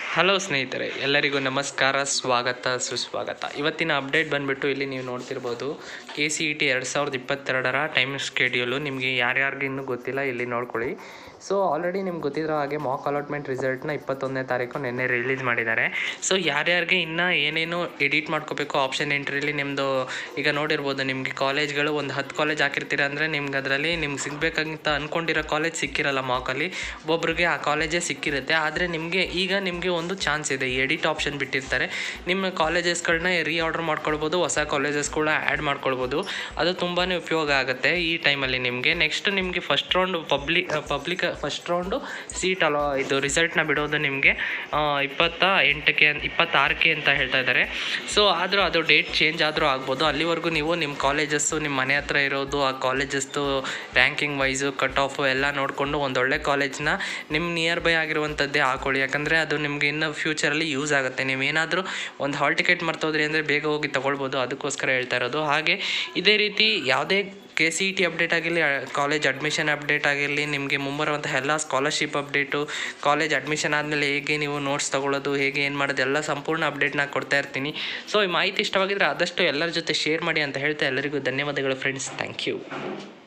hello ಸ್ನೇಹಿತರೆ ಎಲ್ಲರಿಗೂ ನಮಸ್ಕಾರ ಸ್ವಾಗತ ಸುಸ್ವಾಗತ ಇವತ್ತಿನ ಅಪ್ಡೇಟ್ ಬಂದುಬಿಟ್ಟು ಇಲ್ಲಿ ನೀವು ನೋಡ್ತಿರ್ಬೋದು ಕೆ ಸಿ ಇ ಟಿ ಎರಡು ಸಾವಿರದ ಇಪ್ಪತ್ತೆರಡರ ಟೈಮ್ ಸ್ಕೆಡ್ಯೂಲು ನಿಮಗೆ ಯಾರ್ಯಾರಿಗೆ ಇನ್ನೂ ಗೊತ್ತಿಲ್ಲ ಇಲ್ಲಿ ನೋಡ್ಕೊಳ್ಳಿ ಸೊ ಆಲ್ರೆಡಿ ನಿಮ್ಗೆ ಗೊತ್ತಿರೋ ಹಾಗೆ ಮಾಕ್ ಅಲಾಟ್ಮೆಂಟ್ ರಿಸಲ್ಟ್ನ ಇಪ್ಪತ್ತೊಂದನೇ ತಾರೀಕು ನಿನ್ನೆ ರಿಲೀಸ್ ಮಾಡಿದ್ದಾರೆ ಸೊ ಯಾರ್ಯಾರಿಗೆ ಇನ್ನೂ ಏನೇನು ಎಡಿಟ್ ಮಾಡ್ಕೋಬೇಕು ಆಪ್ಷನ್ ಎಂಟ್ರಿಲಿ ನಿಮ್ಮದು ಈಗ ನೋಡಿರ್ಬೋದು ನಿಮಗೆ ಕಾಲೇಜ್ಗಳು ಒಂದು ಹತ್ತು ಕಾಲೇಜ್ ಹಾಕಿರ್ತೀರ ಅಂದರೆ ನಿಮ್ಗೆ ಅದರಲ್ಲಿ ನಿಮ್ಗೆ ಸಿಗಬೇಕಂತ ಅಂದ್ಕೊಂಡಿರೋ ಕಾಲೇಜ್ ಸಿಕ್ಕಿರಲ್ಲ ಮಾಕಲ್ಲಿ ಒಬ್ಬೊಬ್ರಿಗೆ ಆ ಕಾಲೇಜೇ ಸಿಕ್ಕಿರುತ್ತೆ ಆದರೆ ನಿಮಗೆ ಈಗ ನಿಮಗೆ ಒಂದು ಚಾನ್ಸ್ ಇದೆ ಎಡಿಟ್ ಆಪ್ಷನ್ ಬಿಟ್ಟಿರ್ತಾರೆ ನಿಮ್ಮ ಕಾಲೇಜಸ್ಗಳನ್ನ ರೀಆರ್ಡರ್ ಮಾಡ್ಕೊಳ್ಬೋದು ಹೊಸ ಕಾಲೇಜಸ್ ಕೂಡ ಆ್ಯಡ್ ಮಾಡ್ಕೊಳ್ಬೋದು ಅದು ತುಂಬಾ ಉಪಯೋಗ ಆಗುತ್ತೆ ಈ ಟೈಮಲ್ಲಿ ನಿಮಗೆ ನೆಕ್ಸ್ಟ್ ನಿಮಗೆ first round public public first round seat allot ಇದು ರಿಸಲ್ಟ್ನ ಬಿಡೋದು ನಿಮಗೆ ಇಪ್ಪತ್ತ ಎಂಟಕ್ಕೆ ಇಪ್ಪತ್ತಾರಕ್ಕೆ ಅಂತ ಹೇಳ್ತಾ ಇದ್ದಾರೆ ಸೊ ಆದರೂ ಅದು ಡೇಟ್ ಚೇಂಜ್ ಆದರೂ ಆಗ್ಬೋದು ಅಲ್ಲಿವರೆಗೂ ನೀವು ನಿಮ್ಮ ಕಾಲೇಜಸ್ಸು ನಿಮ್ಮ ಮನೆ ಹತ್ರ ಇರೋದು ಆ ಕಾಲೇಜಸ್ದು ರ್ಯಾಂಕಿಂಗ್ ವೈಸು ಕಟ್ ಆಫು ಎಲ್ಲ ನೋಡಿಕೊಂಡು ಒಂದೊಳ್ಳೆ ಕಾಲೇಜ್ನ ನಿಮ್ಮ ನಿಯರ್ ಬೈ ಆಗಿರುವಂಥದ್ದೇ ಹಾಕೊಳ್ಳಿ ಯಾಕಂದರೆ ಅದು ನಿಮಗೆ ಇನ್ನು ಫ್ಯೂಚರಲ್ಲಿ ಯೂಸ್ ಆಗುತ್ತೆ ನೀವೇನಾದರೂ ಒಂದು ಹಾಲ್ ಟಿಕೆಟ್ ಮರ್ತೋದ್ರಿ ಅಂದರೆ ಬೇಗ ಹೋಗಿ ತೊಗೊಳ್ಬೋದು ಅದಕ್ಕೋಸ್ಕರ ಹೇಳ್ತಾ ಇರೋದು ಹಾಗೆ ಇದೇ ರೀತಿ ಯಾವುದೇ K C E T update ಆಗಿರಲಿ ಕಾಲೇಜ್ ಅಡ್ಮಿಷನ್ ಅಪ್ಡೇಟ್ ಆಗಿರಲಿ ನಿಮಗೆ ಮುಂಬರುವಂಥ ಎಲ್ಲ ಸ್ಕಾಲರ್ಶಿಪ್ ಅಪ್ಡೇಟು ಕಾಲೇಜ್ ಅಡ್ಮಿಷನ್ ಆದಮೇಲೆ ಹೇಗೆ ನೀವು ನೋಟ್ಸ್ ತೊಗೊಳ್ಳೋದು ಹೇಗೆ ಏನು ಮಾಡೋದು ಎಲ್ಲ ಸಂಪೂರ್ಣ ಅಪ್ಡೇಟ್ನ ಕೊಡ್ತಾ ಇರ್ತೀನಿ ಸೊ ಈ ಮಾಹಿತಿ ಇಷ್ಟವಾಗಿದ್ದರೆ ಆದಷ್ಟು ಎಲ್ಲರ ಜೊತೆ ಶೇರ್ ಮಾಡಿ ಅಂತ ಹೇಳ್ತಾ ಎಲ್ಲರಿಗೂ ಧನ್ಯವಾದಗಳು ಫ್ರೆಂಡ್ಸ್ ಥ್ಯಾಂಕ್ ಯು